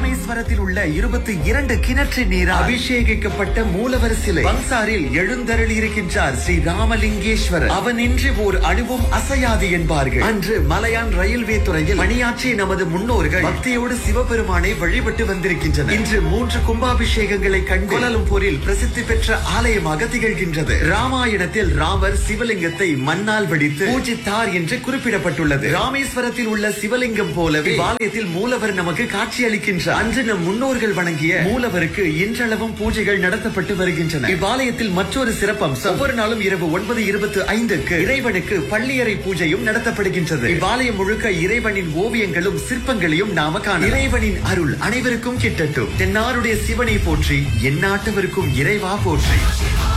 ராமேஸ்வரத்தில் உள்ள இருபத்தி இரண்டு கிணற்று நீர் அபிஷேகிக்கப்பட்ட மூலவர் சிலை பன்சாரில் எழுந்தருளி இருக்கின்றார் ஸ்ரீ ராமலிங்கேஸ்வரர் அவனின்றி ஓர் அணுவும் அசையாது என்பார்கள் அன்று மலையான் ரயில்வே துறையில் பணியாற்றிய நமது முன்னோர்கள் பக்தியோடு சிவபெருமானை வழிபட்டு வந்திருக்கின்றனர் இன்று மூன்று கும்பாபிஷேகங்களை கண்டு கோலாலம்பூரில் பிரசித்தி பெற்ற ஆலயமாக திகழ்கின்றது ராமாயணத்தில் ராமர் சிவலிங்கத்தை மண்ணால் வடித்து பூஜித்தார் என்று குறிப்பிடப்பட்டுள்ளது ராமேஸ்வரத்தில் உள்ள சிவலிங்கம் போலவே ஆலயத்தில் மூலவர் நமக்கு காட்சி அளிக்கின்றார் அன்று நம் முன்னோர்கள் வணங்கிய மூலவருக்கு இன்றளவும் பூஜைகள் நடத்தப்பட்டு வருகின்றன இவ்வாலயத்தில் மற்றொரு சிறப்பம்சம் ஒவ்வொரு நாளும் இரவு ஒன்பது இருபத்தி ஐந்துக்கு இறைவனுக்கு பள்ளியறை பூஜையும் நடத்தப்படுகின்றது இவ்வாலயம் முழுக்க இறைவனின் ஓவியங்களும் சிற்பங்களையும் நாம காண இறைவனின் அருள் அனைவருக்கும் கிட்டட்டும் தென்னாருடைய சிவனை போற்றி எந்நாட்டவருக்கும் இறைவா போற்றி